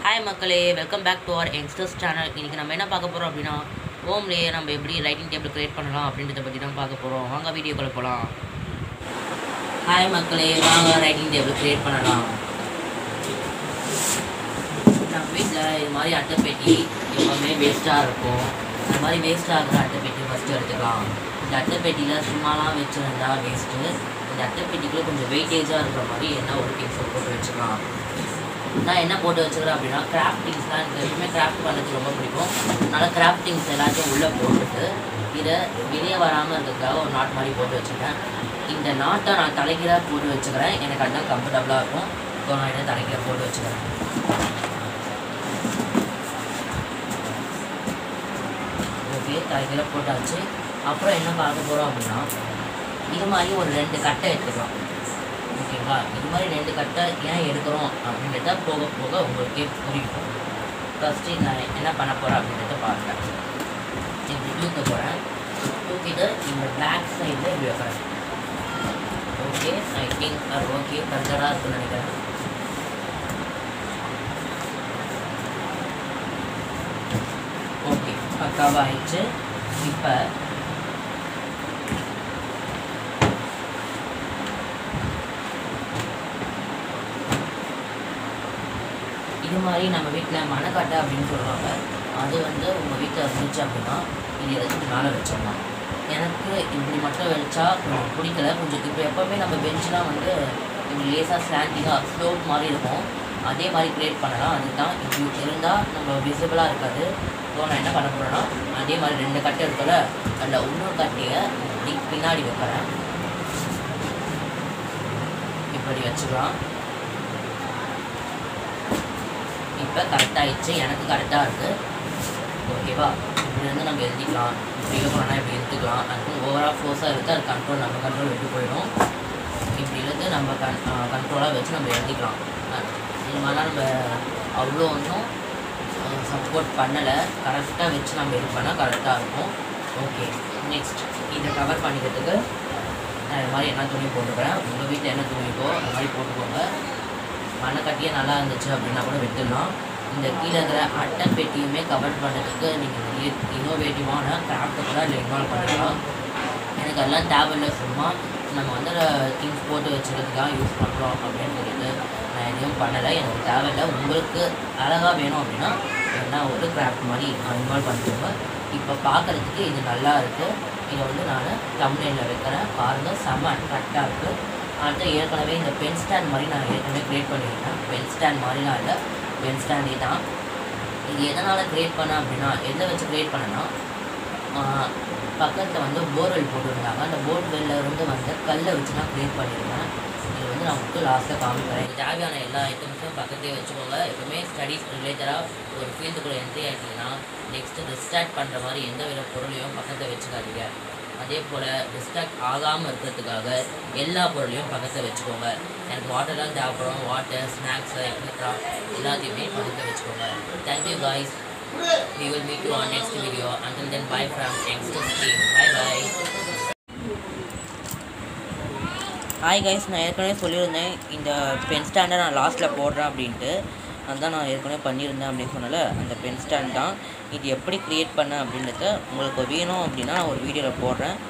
hi மக்களே welcome back to our youngsters channel இன்றைக்கி நம்ம என்ன பார்க்க போகிறோம் அப்படின்னா ஹோம்லேயே நம்ம எப்படி ரைட்டிங் டேபிள் க்ரியேட் பண்ணலாம் அப்படின்றத பற்றி தான் பார்க்க போகிறோம் வாங்க வீடியோக்குள்ளே போகலாம் ஹாய் மக்களே வாங்க ரைட்டிங் டேபிள் க்ரியேட் பண்ணலாம் நம்ம வீட்டில் இது மாதிரி அட்டைப்பெட்டி எப்போவுமே வேஸ்ட்டாக இருக்கும் இந்த மாதிரி வேஸ்ட் ஆகிற அட்டைப்பெட்டி ஃபஸ்ட்டு எடுத்துக்கலாம் இந்த அட்டைப்பெட்டியில் சும்மாலாம் வச்சுருந்தா வேஸ்ட்டு இந்த அட்டைப்பெட்டிக்குள்ளே கொஞ்சம் வெயிட்டேஜாக இருக்கிற மாதிரி என்ன ஒரு திங்ஸை போட்டு வச்சுக்கலாம் நான் என்ன போட்டு வச்சுக்கிறேன் அப்படின்னா கிராஃப்டிங்ஸ்லாம் எனக்கு எப்பவுமே கிராஃப்ட் பண்ணுறது ரொம்ப பிடிக்கும் அதனால் கிராஃப்டிங்ஸ் எல்லாத்தையும் உள்ளே போட்டுட்டு இதை வெளியே வராமல் இருக்கிறதுக்காக ஒரு நாட் மாதிரி போட்டு வச்சுருக்கேன் இந்த நாட்டை நான் தலைகீழாக போட்டு வச்சுக்கிறேன் எனக்கு அதுதான் கம்ஃபர்டபுளாக இருக்கும் ஸோ நான் இதை தலைகீழாக போட்டு வச்சுக்கிறேன் ஓகே தலைகீழ போட்டாச்சு அப்புறம் என்ன பார்க்க போகிறோம் அப்படின்னா இது மாதிரி ஒரு ரெண்டு கட்டை எடுத்துக்கலாம் ஓகேவா இது மாதிரி ரெண்டு கட்டை ஏன் எடுக்கிறோம் அப்படின்றத போக போக உங்களுக்கே புரியும் ஃபஸ்ட்டு நான் என்ன பண்ண போகிறேன் அப்படின்றத பாருங்கள் இப்படி தூக்க போகிறேன் தூக்கிட்டு இந்த பேக் சைடில் இப்படி வைக்கிறேன் ஓகே ஐ திங்க் அது ஓகே கரெக்டாக இருக்குன்னு நினைக்கிறேன் ஓகே பக்காவாக ஆயிடுச்சு இப்போ இது மாதிரி நம்ம வீட்டில் மணக்கட்டை அப்படின்னு சொல்லுவாங்க அது வந்து உங்கள் வீட்டில் இருந்துச்சு அப்படின்னா இது எதுக்கு மேலே வச்சிடலாம் எனக்கு இப்படி மட்டும் வச்சா கொஞ்சம் பிடிக்கல கொஞ்சம் இப்போ எப்போவுமே நம்ம பெஞ்செலாம் வந்து இப்படி லேசாக ஸ்லாண்டிங்காக ஸ்லோப் மாதிரி இருக்கும் அதே மாதிரி க்ரியேட் பண்ணலாம் அதுதான் இப்படி இருந்தால் நம்ம விசிபிளாக இருக்காது ஸோ நான் என்ன பண்ண போகிறேன்னா அதே மாதிரி ரெண்டு கட்டை இருக்கல அதில் இன்னொரு கட்டையை இப்படி பின்னாடி வைக்கிறேன் இப்படி வச்சுக்கலாம் இப்போ கரெக்டாகிடுச்சு எனக்கு கரெக்டாக இருக்குது ஓகேவா இப்படி இருந்து நம்ம எழுதிக்கலாம் இப்படி இருக்கணும்னா இப்படி எடுத்துக்கலாம் அது ஓவராக ஃபோர்ஸாக இருக்குது அது கண்ட்ரோல் நம்ம கண்ட்ரோல் விட்டு போயிடும் இப்படி இருந்து நம்ம கன் கண்ட்ரோலாக வச்சு நம்ம எழுதிக்கலாம் அஹ் இது மாதிரிலாம் நம்ம அவ்வளோ ஒன்றும் சப்போர்ட் பண்ணலை கரெக்டாக வச்சு நம்ம இது பண்ணால் கரெக்டாக இருக்கும் ஓகே நெக்ஸ்ட் இதை கவர் பண்ணிக்கிறதுக்கு நான் இது மாதிரி என்ன துணி போட்டுக்கிறேன் உங்கள் வீட்டில் என்ன துணிக்கோ அது மாதிரி போட்டுக்கோங்க மண்ணக்கட்டியே நல்லா இருந்துச்சு அப்படின்னா கூட விட்டுடலாம் இந்த கீழே இருக்கிற அட்டை பெட்டியுமே கவர் பண்ணுறதுக்கு நீங்கள் நிறைய இனோவேட்டிவான கிராஃப்ட்டை கூட அதில் இன்வால்வ் பண்ணிக்கலாம் எனக்கு அதெல்லாம் தேவையில்லை சும்மா நம்ம வந்து திங்ஸ் போட்டு வச்சுக்கிறதுக்காக யூஸ் பண்ணுறோம் அப்படின்னு சொல்லிட்டு நான் எதையும் பண்ணலை எனக்கு தேவையில்லை உங்களுக்கு அழகாக வேணும் அப்படின்னா என்ன ஒரு கிராஃப்ட் மாதிரி இன்வால்வ் பண்ணிக்கோங்க இப்போ பார்க்குறதுக்கு இது நல்லா இருக்குது இதை வந்து நான் தமிழில் வைக்கிறேன் பாருங்கள் செம்ம அட்ராக்டாக இருக்குது அடுத்து ஏற்கனவே இந்த பென் ஸ்டாண்ட் மாதிரி நான் ஏற்கனவே க்ரியேட் பண்ணியிருக்கேன் பென் ஸ்டாண்ட் மாதிரிலாம் இல்லை பென் ஸ்டாண்டே தான் இது எதனால் க்ரியேட் பண்ணேன் அப்படின்னா எதை வச்சு க்ரியேட் பண்ணேன்னா பக்கத்தில் வந்து போர்வெல் போட்டுருந்தாங்க அந்த போர்வெல்ல இருந்து வந்து கல்லை வச்சு நான் க்ரியேட் பண்ணியிருக்கேன் இது வந்து நான் உங்களுக்கு லாஸ்ட்டாக காமிக்கிறேன் இது தேவையான எல்லா ஐட்டம்ஸும் பக்கத்துலேயே வச்சுக்கோங்க எப்பவுமே ஸ்டடீஸ் ரிலேட்டடாக ஒரு ஃபீல்டுக்குள்ளே என்ட்ரி ஆகிட்டீங்கன்னா நெக்ஸ்ட்டு டிஸ்ட்ராக்ட் பண்ணுற மாதிரி எந்த வித பொருளையும் பக்கத்தில் வச்சுக்காதீங்க அதே போல் டிஸ்ட்ராக்ட் ஆகாமல் இருக்கிறதுக்காக எல்லா பொருளையும் பக்கத்தில் வச்சுக்கோங்க எனக்கு வாட்டர்லாம் தேவைப்படும் வாட்டர் ஸ்நாக்ஸு எக்ஸெட்ரா எல்லாத்தையுமே பக்கத்தில் வச்சுக்கோங்க thank you guys we will meet you on next video until then bye from youngsters team bye bye hi guys நான் ஏற்கனவே சொல்லியிருந்தேன் இந்த பென் ஸ்டாண்டை நான் லாஸ்ட்டில் போடுறேன் அப்படின்ட்டு அதுதான் நான் ஏற்கனவே பண்ணியிருந்தேன் அப்படின்னு சொன்னல அந்த பென் ஸ்டாண்ட் தான் இது எப்படி க்ரியேட் பண்ணேன் அப்படின்றத உங்களுக்கு வேணும் அப்படின்னா நான் ஒரு வீடியோவில் போடுறேன்